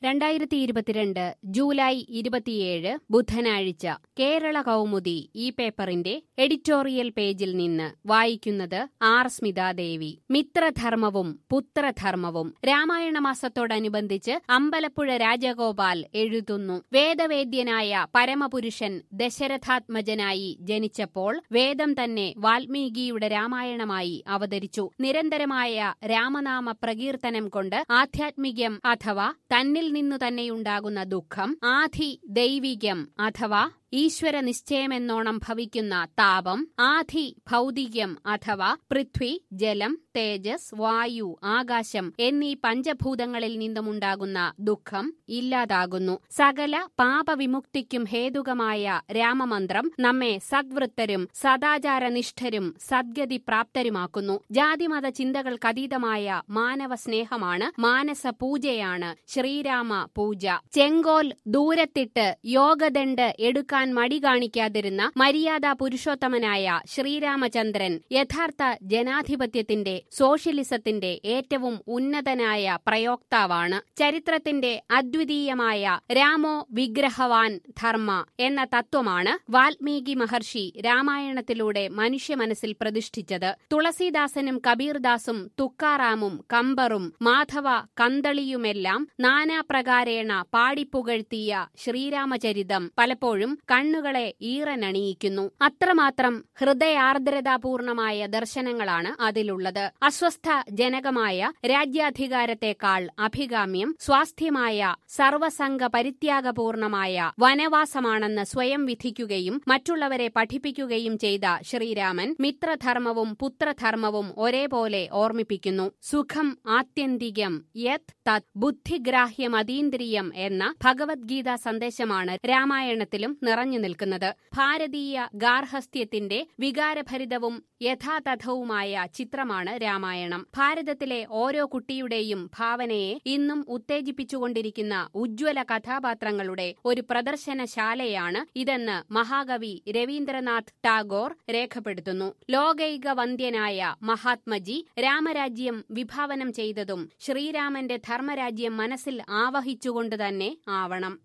രണ്ടായിരത്തി ഇരുപത്തിരണ്ട് ജൂലൈ ഇരുപത്തിയേഴ് ബുധനാഴ്ച കേരള കൗമുദി ഈ പേപ്പറിന്റെ എഡിറ്റോറിയൽ പേജിൽ നിന്ന് വായിക്കുന്നത് ആർ സ്മിതാദേവി മിത്രധർമ്മവും പുത്രധർമ്മവും രാമായണ മാസത്തോടനുബന്ധിച്ച് അമ്പലപ്പുഴ രാജഗോപാൽ എഴുതുന്നു വേദവേദ്യനായ പരമപുരുഷൻ ദശരഥാത്മജനായി ജനിച്ചപ്പോൾ വേദം തന്നെ വാൽമീകിയുടെ രാമായണമായി അവതരിച്ചു നിരന്തരമായ രാമനാമ പ്രകീർത്തനം കൊണ്ട് ആധ്യാത്മികം അഥവാ തന്നിൽ നിന്നു തന്നെയുണ്ടാകുന്ന ദുഃഖം ആധി ദൈവികം അഥവാ ഈശ്വര നിശ്ചയമെന്നോണം ഭവിക്കുന്ന താപം ആധി ഭൗതികം അഥവാ പൃഥ്വി ജലം തേജസ് വായു ആകാശം എന്നീ പഞ്ചഭൂതങ്ങളിൽ നിന്നുമുണ്ടാകുന്ന ദുഃഖം ഇല്ലാതാകുന്നു സകല പാപവിമുക്തിക്കും ഹേതുകമായ രാമമന്ത്രം നമ്മെ സദ്വൃത്തരും സദാചാരനിഷ്ഠരും സദ്ഗതി പ്രാപ്തരുമാക്കുന്നു ജാതിമത ചിന്തകൾക്കതീതമായ മാനവ സ്നേഹമാണ് മാനസ പൂജയാണ് ശ്രീരാമ പൂജ ചെങ്കോൽ ദൂരത്തിട്ട് യോഗദണ്ഡ് എടുക്കാൻ മടി കാണിക്കാതിരുന്ന മര്യാദ പുരുഷോത്തമനായ ശ്രീരാമചന്ദ്രൻ യഥാർത്ഥ ജനാധിപത്യത്തിന്റെ സോഷ്യലിസത്തിന്റെ ഏറ്റവും ഉന്നതനായ പ്രയോക്താവാണ് ചരിത്രത്തിന്റെ അദ്വിതീയമായ രാമോ വിഗ്രഹവാൻ ധർമ്മ എന്ന തത്വമാണ് വാൽമീകി മഹർഷി രാമായണത്തിലൂടെ മനുഷ്യ മനസ്സിൽ പ്രതിഷ്ഠിച്ചത് തുളസീദാസനും കബീർദാസും തുക്കാറാമും കമ്പറും മാധവ കന്തളിയുമെല്ലാം നാനാപ്രകാരേണ പാടിപ്പുകഴ്ത്തിയ ശ്രീരാമചരിതം പലപ്പോഴും കണ്ണുകളെ ഈറനണിയിക്കുന്നു അത്രമാത്രം ഹൃദയാർദ്രതാപൂർണമായ ദർശനങ്ങളാണ് അതിലുള്ളത് അസ്വസ്ഥ ജനകമായ രാജ്യാധികാരത്തെക്കാൾ അഭികാമ്യം സ്വാസ്ഥ്യമായ സർവസംഘ പരിത്യാഗപൂർണമായ വനവാസമാണെന്ന് സ്വയം വിധിക്കുകയും മറ്റുള്ളവരെ പഠിപ്പിക്കുകയും ചെയ്ത ശ്രീരാമൻ മിത്രധർമ്മവും പുത്രധർമ്മവും ഒരേപോലെ ഓർമ്മിപ്പിക്കുന്നു സുഖം ആത്യന്തികം യത് തത് ബുദ്ധിഗ്രാഹ്യമതീന്ദ്രിയം എന്ന ഭഗവത്ഗീത സന്ദേശമാണ് രാമായണത്തിലും നിറഞ്ഞു നിൽക്കുന്നത് ഭാരതീയ ഗാർഹസ്ഥ്യത്തിന്റെ വികാരഭരിതവും യഥാതഥവുമായ ചിത്രമാണ് രാമായണം ഭാരതത്തിലെ ഓരോ കുട്ടിയുടെയും ഭാവനയെ ഇന്നും ഉത്തേജിപ്പിച്ചുകൊണ്ടിരിക്കുന്ന ഉജ്ജ്വല കഥാപാത്രങ്ങളുടെ ഒരു പ്രദർശനശാലയാണ് ഇതെന്ന് മഹാകവി രവീന്ദ്രനാഥ് ടാഗോർ രേഖപ്പെടുത്തുന്നു ലോകൈക വന്ധ്യനായ മഹാത്മജി രാമരാജ്യം വിഭാവനം ചെയ്തതും ശ്രീരാമന്റെ ധർമ്മരാജ്യം മനസ്സിൽ ആവഹിച്ചുകൊണ്ട് തന്നെ ആവണം